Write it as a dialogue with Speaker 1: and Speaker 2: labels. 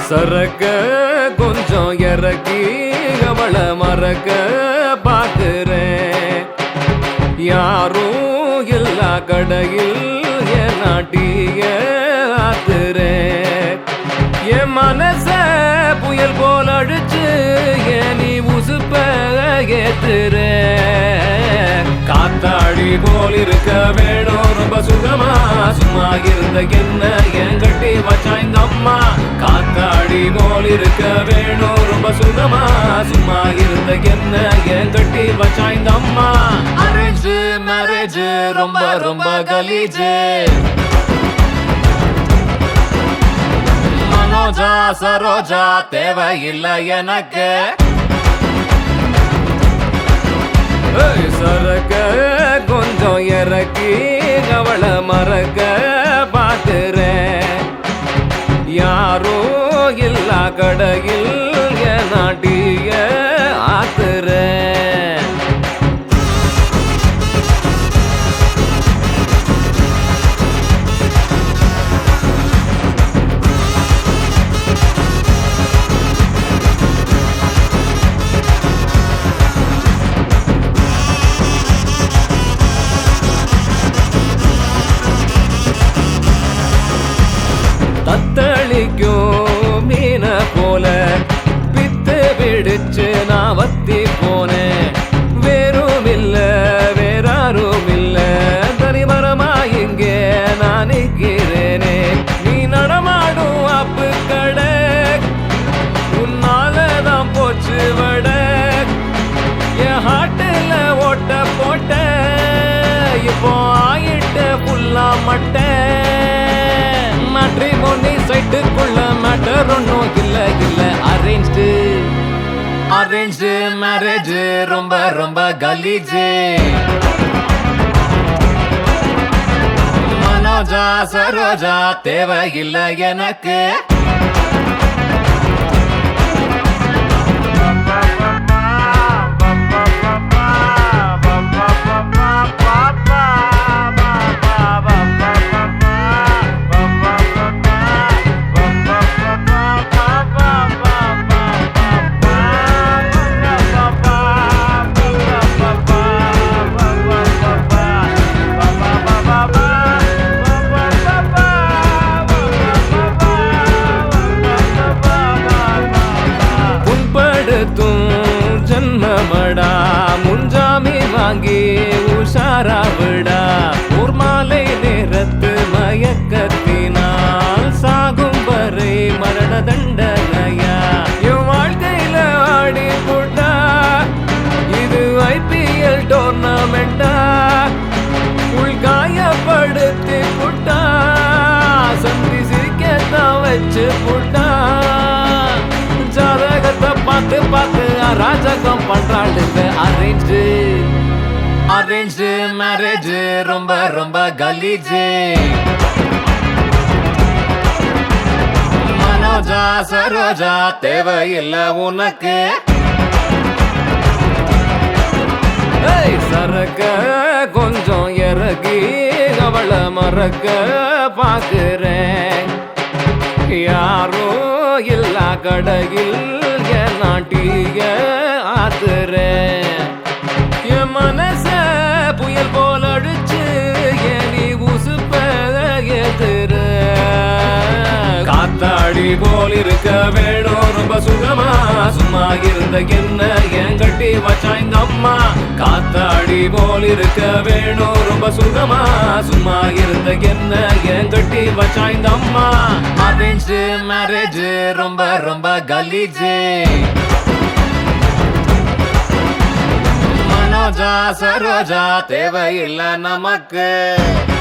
Speaker 1: சரக்க கொஞ்சம் இறக்கி அவளை மறக்க பார்க்கிறேன் யாரும் எல்லா கடையில் என் நாட்டிய ஆத்துறேன் என் மனச புயல் போல் அடிச்சு ஏன் நீ உசுப்ப ஏத்துற காத்தாடி போல் இருக்க வேணும் ரொம்ப சுகமா சும்மா இருந்த என்ன என் கட்டி வச்சா இந்த அம்மா காத்தாடி போல் இருக்க வேணும் ரொம்ப சுகமா சும்மா இருந்த என்ன என் கட்டி வச்சா இந்த அம்மா அரேஞ்சு மேரேஜ் ரொம்ப ரொம்ப கலீஜு மனோஜா சரோஜா தேவையில்லை எனக்கு ஏய், சரக்க கொஞ்சம் இறக்கி அவளை மறக்க பார்க்கிறேன் யாரும் இல்லா கடையில் என் நாட்டிய ஆத்துறேன் தத்தளிக்கும் மீன போல பித்து பிடிச்சு நான் வத்தி போனேன் வேறும் இல்ல வேறாரும் இல்ல தனிமரமா இங்கே நான் நிற்கிறேனே நீ நடமாடும் அப்பு கடை உன்னாலதான் போச்சு வட என் ஹாட்டுல ஓட்ட போட்ட இப்போ ஆயிட்ட புல்லா மட்ட மேட்ரிமோனி சைட்டுக்குள்ள மேட்டர் ஒன்றும் இல்ல இல்ல அரேஞ்சு அரேஞ்சு மேரேஜ் ரொம்ப ரொம்ப கலீஜு மனோஜா சரோஜா தேவையில்லை எனக்கு புண்படுத்தும் ஜன்மமடா முன்ஜாமி வாங்கி உஷாரா விடா ஒரு மாலை நேரத்து மயக்கத்தினால் சாகும் வரை மரண தண்டனையா என் வாழ்க்கையில ஆடி போட்டா இது ஐபிஎல் டோர்னமெண்டா உள்காயப்படுத்தி புட்டா சந்தி சிரிக்கத்தான் வச்சு புட்டா ஜாதகத்தை பார்த்து பார்த்து அராஜகம் பண்றாளுங்க அரேஞ்சு அரேஞ்சு மேரேஜ் ரொம்ப ரொம்ப கலீஜு மனோஜா சரோஜா தேவையில்லை உனக்கு ஏய், சரக்க கொஞ்சம் இறக்கி அவளை மறக்க பார்க்கிறேன் யாரோ இல்லா கடையில் என் நாட்டிய ஆத்துறேன் என் மனச புயல் போல் அடிச்சு ஏன் நீ உசுப்ப ஏத்துற காத்தாடி போல் இருக்க வேணும் ரொம்ப சுகமா சும்மா இருந்த என்ன என் கட்டி வச்சா இந்த அம்மா காத்தாடி போல் இருக்க வேணும் ரொம்ப சுகமா சும்மா இருந்த என்ன என் கட்டி வச்சா இந்த அம்மா அரேஞ்சு மேரேஜ் ரொம்ப ரொம்ப கலீஜு மனோஜா சரோஜா தேவையில்லை நமக்கு